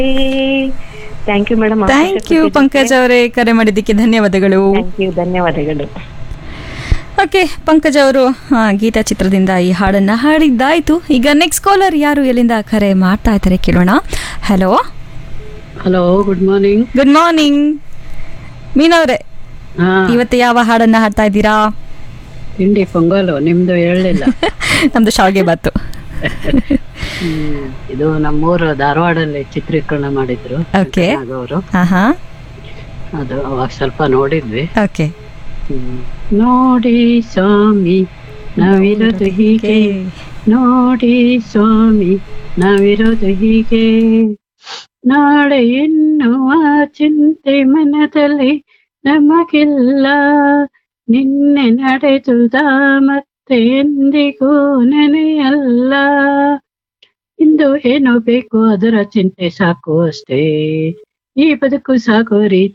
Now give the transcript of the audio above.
Thank you madam thank you Pankaj ಅವರೇ ಕರೆ ಮಾಡಿದ್ದಕ್ಕೆ ಧನ್ಯವಾದಗಳು ಥ್ಯಾಂಕ್ ಯು ಧನ್ಯವಾದಗಳು ಓಕೆ ಪಂಕಜ್ ಅವರು ಆ, ಗೀತಾ ಚಿತ್ರದಿಂದ ಈ ಹಾಡನ್ನ ಹಾಡಿದ್ದಾಯ್ತು ಈಗ ನೆಕ್ಸ್ಟ್ ಕಾಲರ್ ಯಾರು ಎಲ್ಲಿಂದ ಕರೆ ಮಾಡ್ತಾ ಇದ್ದಾರೆ ಕೇಳೋಣ hello hello good morning good morning ಮೀನವ್ರೆ ಹಾ ಇವತ್ತು ಯಾವ ಹಾಡನ್ನ ಹಾಡ್ತಾ ಇದ್ದೀರಾ ತಿಂಡಿ ಪೊಂಗಲು ನಿಮ್ದು ಹೇಳಲಿಲ್ಲ ನಮ್ದು ಶಾವಿಗೆ ಬಾತು ಹ್ಮ್. ಇದು ನಮ್ಮೂರು ಧಾರವಾಡಲ್ಲಿ ಚಿತ್ರೀಕರಣ ಮಾಡಿದ್ರು Okay. ಅವರು ಹಾ ಹಾ ಅದು ಅವಾಗ ಸ್ವಲ್ಪ ನೋಡಿದ್ವಿ ಓಕೆ ಹ್ಮ್. ನೋಡಿ ಸ್ವಾಮಿ ನಾವಿರೋದು ಹೀಗೆ ನೋಡಿ ಸ್ವಾಮಿ ನಾವಿರೋದು ಹೀಗೆ ನಾಳೆ ಎನ್ನುವ ಚಿಂತೆ ಮನದಲ್ಲಿ ನಮಗಿಲ್ಲ ನಿನ್ನೆ ನಡೆದುದ ಮತ್ತೆ ಎಂದಿಗೂ ನೆನೆಯಲ್ಲ ಇಂದು ಏನೋ ಬೇಕು ಅದರ ಚಿಂತೆ ಸಾಕು ಅಷ್ಟೇ ಈ ಬದುಕು ಸಾಕು ರೀತಿ